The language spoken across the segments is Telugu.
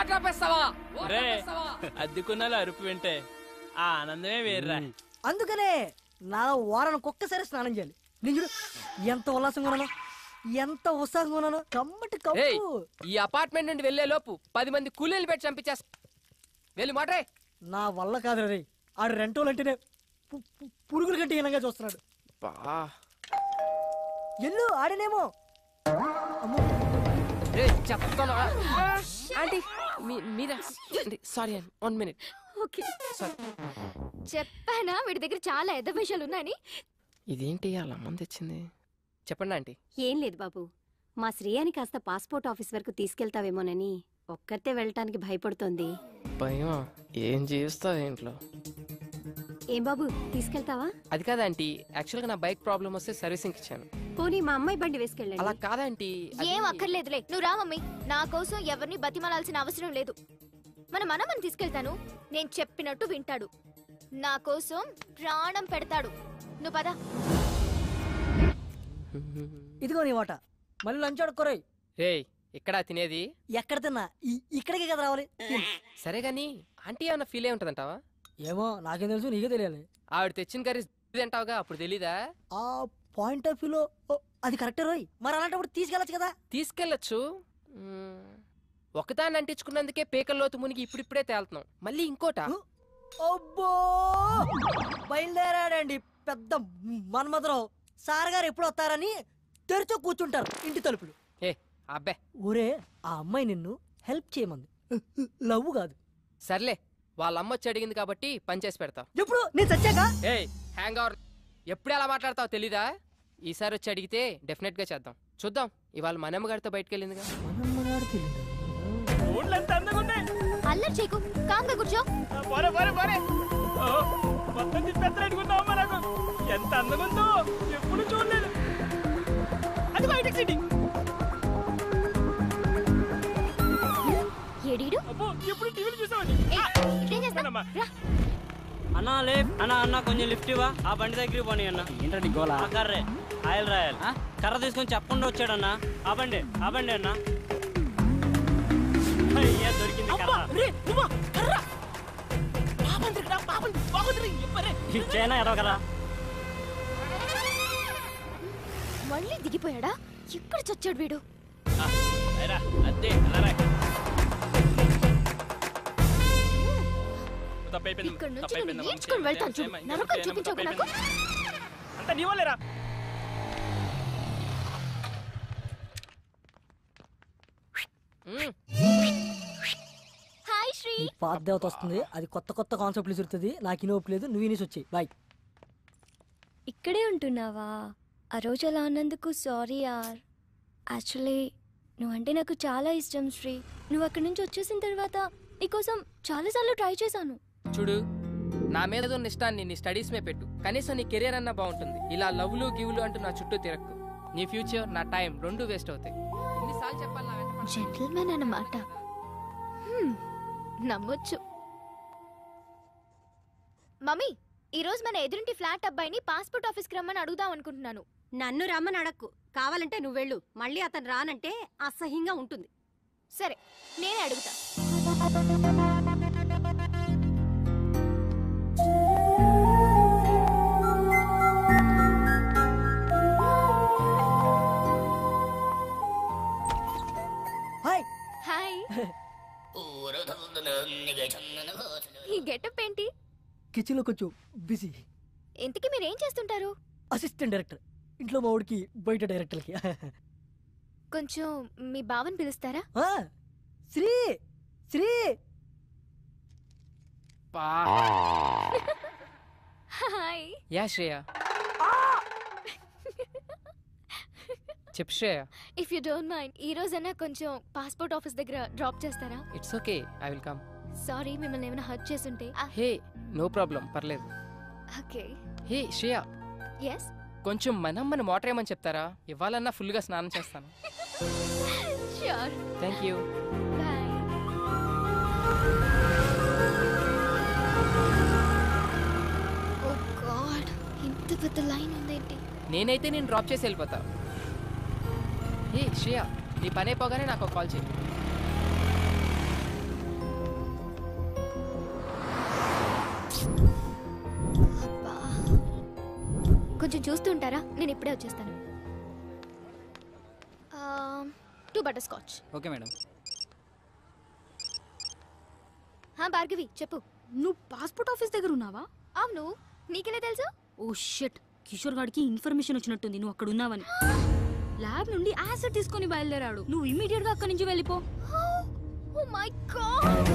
వాటర్ ఆపేస్తావా రే అద్దెకున్నాలు అరుపు వింటే ఆ ఆనందమే వేర్రా అందుకనే నా వారానికి ఒక్కసారి స్నానం చేయాలి నేను చూడు ఎంత ఉల్లాసంగా ఉన్నాను ఎంత ఉత్సాహంగా ఉన్నాను కమ్మటి ఏయ్ కప్పు ఈ అపార్ట్మెంట్ నుండి వెళ్లే లోపు పది మంది కూలీలు పెట్టి చంపించేస్తా వెళ్ళి మాట్రే నా వల్ల కాదు రే ఆడు రెంటోలు అంటేనే పు- పు- పురుగుల కంటే హీనంగా చూస్తున్నాడు ఎల్లు ఆడనేమో అమ్మో రే చెప్తాను ఆంటీ మీ- మీరా సారీ అండి వన్ మినిట్ ఓకే సారీ చెప్పానా వీడి దగ్గర చాలా ఎద్ద విషయాలు ఉన్నాయని ఇదేంటి అలా మంది తెచ్చింది చెప్పండి ఆంటీ ఏం లేదు బాబు మా శ్రేయాని కాస్త పాస్పోర్ట్ ఆఫీస్ వరకు తీసుకెళ్తావేమోనని ఒక్కరితే వెళ్ళటానికి భయపడుతోంది భయం ఏం చేస్తావు ఇంట్లో ఏం బాబు తీసుకెళ్తావా అది కాదా ఆంటీ యాక్చువల్గా నా బైక్ ప్రాబ్లం వస్తే సర్వీసింగ్ ఇచ్చాను పోనీ మా అమ్మాయి బండి అలా వేసుకెళ్ళండి కాదంటీ అది- ఏం అక్కర్లేదులే నువ్వు రా మమ్మీ నా కోసం ఎవరిని బతిమాలాల్సిన అవసరం లేదు మన మనమని తీసుకెళ్తాను నేను చెప్పినట్టు వింటాడు నా కోసం ప్రాణం పెడతాడు నువ్వు పద ఇదిగో నీ వాట మళ్ళీ లంచ్ అడుక్కోరాయి రేయ్ ఇక్కడ తినేది ఎక్కడ తిన్నా ఈ- ఇక్కడికే కదా రావాలి సరే గాని ఆంటీ ఏమన్నా ఫీల్ అయి ఉంటదంటావా ఏమో నాకేం తెలుసు నీకే తెలియాలి ఆవిడ తెచ్చిన కర్రీ తింటావుగా అప్పుడు తెలీదా ఆ పాయింట్ ఆఫ్ వ్యూలో ఓ, అది కరెక్టే రోయ్ మరి అలాంటప్పుడు తీసుకెళ్ళచ్చు కదా తీసుకెళ్ళచ్చు మ్మ్. ఒకదాన్ని అంటించుకున్నందుకే పేకల్లోతు మునిగి ఇప్పుడిప్పుడే తేలుతున్నాం మళ్ళీ ఇంకోట అబ్బో బయలుదేరాడండి పెద్ద మన్మధరావు సార్ గారు ఎప్పుడు వస్తారని తెరిచో కూర్చుంటారు ఇంటి తలుపులు ఏ అబ్బే ఒరే ఆ అమ్మాయి నిన్ను హెల్ప్ చేయమంది లవ్ కాదు సర్లే వాళ్ళ అమ్మ వచ్చి అడిగింది కాబట్టి పని చేసి పెడతావు ఎప్పుడు నేను చచ్చాక ఏయ్ హ్యాంగ్ అవర్ ఎప్పుడు ఎలా మాట్లాడతావు తెలీదా ఈసారి వచ్చి అడిగితే డెఫినెట్ గా చేద్దాం చూద్దాం ఇవాళ మనమ్మ గారితో బయటకు వెళ్ళిందిగా మనమ్మగారు తెలియదు ఊళ్ళో ఎంత అందంగా ఉంది అల్లరి చేయకు కాంగా కూర్చో ఆ, పోరే పోరే పోరే ఓ, మొత్తం తిప్పెత్తలేడుకున్నావు నాకు ఎంత అందంగా ఉందో ఎప్పుడు చూడలేదు అది బయటకు సిటీ ఎడీడు అబ్బో ఎప్పుడు టీవీలు చూసామని ఇదేం చేస్తా రా అన్న లే అన్న అన్న కొంచెం లిఫ్ట్ ఇవ్వా ఆ బండి దగ్గరికి పోనీ అన్న ఏంటండి గోలా ఆ కర్రే ఆయిల్ రాయల్ కర్ర తీసుకొని చెప్పకుండా వచ్చాడన్న ఆ బండి ఆ బండి అన్న అయ్యా దొరికింది కర్ర ఇచ్చేనా ఎరవ కదా మళ్ళీ దిగిపోయాడా ఎక్కడ చచ్చాడు వీడు అదే అలా రాయ్. తప్పైపోయింది, ఇక్కడ నుంచి తప్పైపోయింది, నేను అమ్మ. ఈడ్చుకొని వెళ్తాను చూడు ఏమ్మా, నరకం ఏమ్మా, చూపించకు నాకు తప్పైపోయింది. అంతా నీ వల్లేరా మ్మ్. హాయ్ శ్రీ ఈ పాత దేవత వస్తుంది అది కొత్త కొత్త కాన్సెప్ట్లు విసురుతుంది నాకు ఇనోపు లేదు నువ్వు ఇనేసి వచ్చాయి బాయ్ ఇక్కడే ఉంటున్నావా ఆ రోజు అలా అన్నందుకు సారీ యార్ యాక్చువల్లీ నువ్వంటే నాకు చాలా ఇష్టం శ్రీ నువ్వు అక్కడి నుంచి వచ్చేసిన తర్వాత నీకోసం చాలాసార్లు ట్రై చేశాను చూడు నా మీద ఉన్న ఇష్టాన్ని నీ స్టడీస్ మీద పెట్టు కనీసం నీ కెరీర్ అన్నా బాగుంటుంది ఇలా లవ్లు గివ్లు అంటూ నా చుట్టూ తిరక్కు నీ ఫ్యూచర్ నా టైం రెండు వేస్ట్ అవుతాయి ఎన్నిసార్లు చెప్పాలి నా వెంట పడకు? జెంటిల్మెన్ అన్నమాట హ్మ్, నమ్మొచ్చు మమ్మీ ఈ రోజు మన ఎదురింటి ఫ్లాట్ అబ్బాయిని పాస్పోర్ట్ ఆఫీస్కి రమ్మని అడుగుదాం అనుకుంటున్నాను నన్ను రమ్మని అడక్కు కావాలంటే నువ్వు వెళ్ళు మళ్ళీ అతను రానంటే అసహ్యంగా ఉంటుంది సరే నేనే అడుగుతా హాయ్ హాయ్ ఈ గెటప్ ఏంటి కిచెన్ లో కొంచెం బిజీ ఇంతకీ మీరు ఏం చేస్తుంటారు అసిస్టెంట్ డైరెక్టర్ ఇంట్లో మా వాడికి బయట డైరెక్టర్కి కొంచెం మీ బావని పిలుస్తారా ఆ, శ్రీ శ్రీ పా హాయ్ యా శ్రేయ చెప్పు Shreya if you don't mind ఈ రోజైనా కొంచెం పాస్పోర్ట్ ఆఫీస్ దగ్గర డ్రాప్ చేస్తారా it's okay I will come sorry మిమ్మల్ని ఏమైనా హర్ట్ చేస్తుంటే హే నో ప్రాబ్లం పర్లేదు ఓకే హే శ్రేయ ఎస్ కొంచెం మనం మన మోటర్ ఏమని చెప్తారా ఇవ్వాలన్నా ఫుల్గా స్నానం చేస్తాను sure thank you bye oh god ఇంత పెద్ద లైన్ ఉందేంటి నేనైతే నేను డ్రాప్ చేసి వెళ్ళిపోతా హే శ్రేయ నీ పని అయిపోగానే నాకు కాల్ చేయి అబ్బా. కొంచెం చూస్తూ ఉంటారా నేను ఇప్పుడే వచ్చేస్తాను two butterscotch okay madam హా భార్గవి చెప్పు నువ్వు పాస్పోర్ట్ ఆఫీస్ దగ్గర ఉన్నావా అవును నీకెలా తెలుసు ఓ షట్ కిషోర్ గాడికి ఇన్ఫర్మేషన్ వచ్చినట్టుంది నువ్వు అక్కడ ఉన్నావని ల్యాబ్ నుండి యాసిడ్ తీసుకొని బయలుదేరాడు నువ్వు ఇమీడియట్ గా అక్కడి నుంచి వెళ్ళిపో ఓ మై గాడ్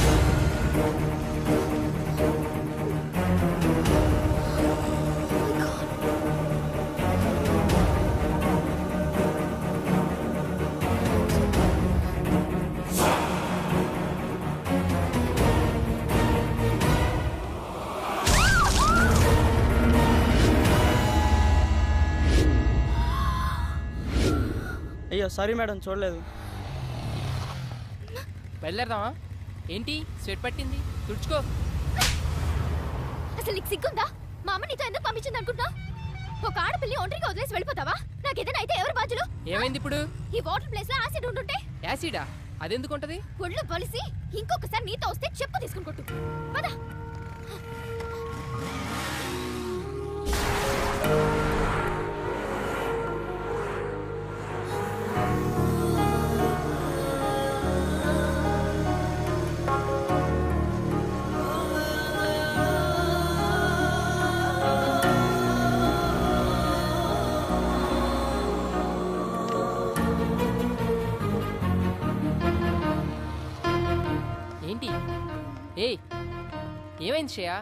అయ్యో సారీ మేడం చూడలేదు బయలుదేరదామా ఏంటి స్వెట్ పట్టింది తుడుచుకో అసలు నీకు సిగ్గుందా మా అమ్మ నీతో ఎందుకు పంపించింది అనుకుంటా ఒక ఆడపిల్లి ఒంటరిగా వదిలేసి వెళ్ళిపోతావా నాకేదైనా అయితే ఎవరు బాధ్యులు ఏమైంది ఇప్పుడు ఈ వాటర్ ప్లేస్ లో యాసిడ్ ఉంటుంటే యాసిడా అదెందుకు ఉంటది ఒళ్ళు బలిసి ఇంకొకసారి నీతో వస్తే చెప్పు తీసుకుని కొట్టు పద ఏంటి ఏయ్ ఏమైంది శ్రేయ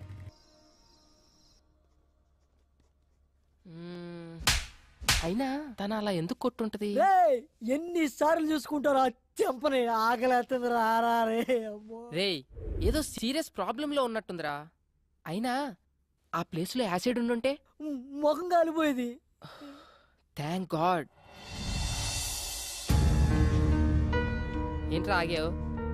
మ్మ్, అయినా తను అలా ఎందుకు కొట్టుంటది రేయ్, ఎన్నిసార్లు చూసుకుంటారా చెంపని ఆకలేస్తుంది రారా రే అమ్మో రేయ్ ఏదో సీరియస్ ప్రాబ్లంలో ఉన్నట్టుందిరా అయినా ఆ ప్లేస్లో యాసిడ్ ఉండుంటే మ్, ముఖం కాలిపోయేది థ్యాంక్ గాడ్ ఏంట్రా ఆగావు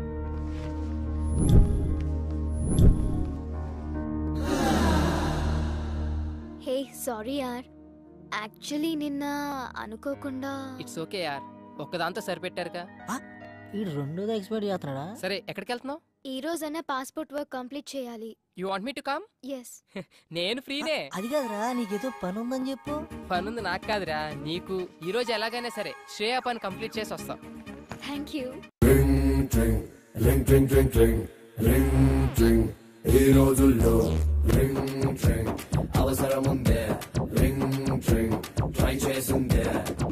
హే సారీ యార్ యాక్చువల్లీ నిన్న అనుకోకుండా ఇట్స్ ఓకే యార్ ఒక్కదాంతో సరిపెట్టారుగా ఈ రెండోది ఎక్స్పైర్ చేస్తున్నాడా సరే ఎక్కడికి వెళ్తున్నావు ఈ రోజైనా పాస్పోర్ట్ వర్క్ కంప్లీట్ చేయాలి you want me to come yes నేను ఫ్రీనే అది కాదురా నీకేదో పని ఉందని చెప్పు పనుంది నాకు కాదురా నీకు ఈ రోజు ఎలాగైనా సరే శ్రేయ పని కంప్లీట్ చేసి వస్తాం thank you ring tring ring tring tring tring ring tring ఈ రోజుల్లో రింగ్ ట్రింగ్ అవసరం ఉందే రింగ్ ట్రింగ్ ట్రై చేసిందే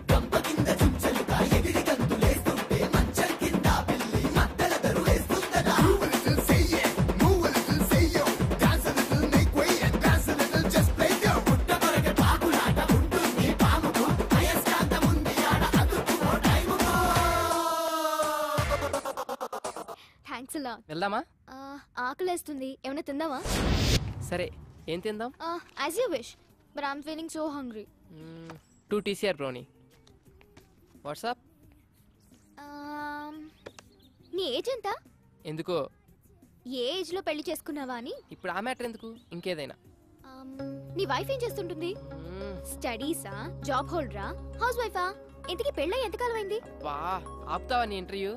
థ్యాంక్స్ అలా వెళ్దామా ఆకలేస్తుంది ఏమైనా తిందామా సరే ఏం తిందాం as you wish but I'm feeling so hungry too TCR brownie WhatsApp నీ ఏజ్ ఎంత ఎందుకో ఏ ఏజ్ లో పెళ్లి చేసుకున్నావా అని ఇప్పుడు ఆ మ్యాటర్ ఎందుకు ఇంకేదైనా Um, నీ వైఫ్ ఏం చేస్తుంటుంది మ్మ్, స్టడీసా జాబ్ హోల్డరా హౌస్ వైఫా ఇంతకీ పెళ్ళై ఎంతకాలం అయింది వా ఆపుతావా నీ ఇంటర్వ్యూ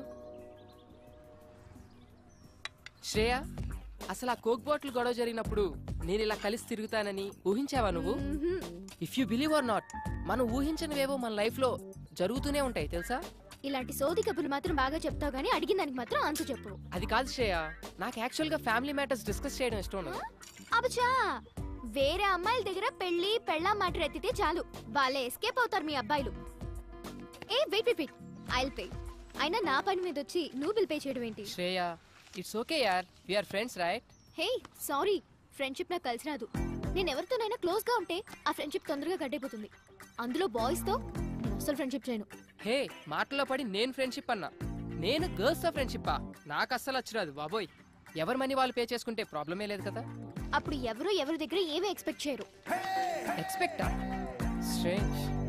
శ్రేయ అసలు ఆ కోక్ బాటిల్ గొడవ జరిగినప్పుడు నేను ఇలా కలిసి తిరుగుతానని ఊహించావా నువ్వు if you believe or not మనం ఊహించనివేవో మన లైఫ్ లో జరుగుతూనే ఉంటాయి తెలుసా ఇలాంటి సోది కబుర్లు మాత్రం బాగా చెప్తావు గానీ అడిగిన దానికి మాత్రం ఆన్సర్ చెప్పు అది కాదు శ్రేయ నాకు యాక్చువల్ గా ఫ్యామిలీ మ్యాటర్స్ డిస్కస్ చేయడం ఇష్టం ఉండదు అబచా వేరే అమ్మాయిల దగ్గర పెళ్లి పెళ్ళా మాట ఎత్తితే చాలు వాళ్ళే ఎస్కేప్ అవుతారు మీ అబ్బాయిలు ఏ wait wait wait I'll pay అయినా నా పని మీద వచ్చి నువ్వు బిల్ పే చేయడం ఏంటి శ్రేయ ఇట్స్ ఓకే యార్ we're friends right hey sorry friendship నాకు కలిసి రాదు నేను ఎవరితోనైనా క్లోజ్ గా ఉంటే ఆ ఫ్రెండ్షిప్ తొందరగా గడ్డైపోతుంది అందులో బాయ్స్ తో నేను అసలు ఫ్రెండ్షిప్ చేయను హే మాటలో పడి నేను ఫ్రెండ్షిప్ అన్నా నేను గర్ల్స్ తో ఫ్రెండ్షిప్పా నాకు అస్సలు వచ్చిరాదు బాబోయ్ ఎవరి మనీ వాళ్ళు పే చేసుకుంటే ప్రాబ్లమే లేదు కదా అప్పుడు ఎవరు ఎవరి దగ్గర ఏమీ ఎక్స్పెక్ట్ చేయరు ఎక్స్పెక్టా స్ట్రేంజ్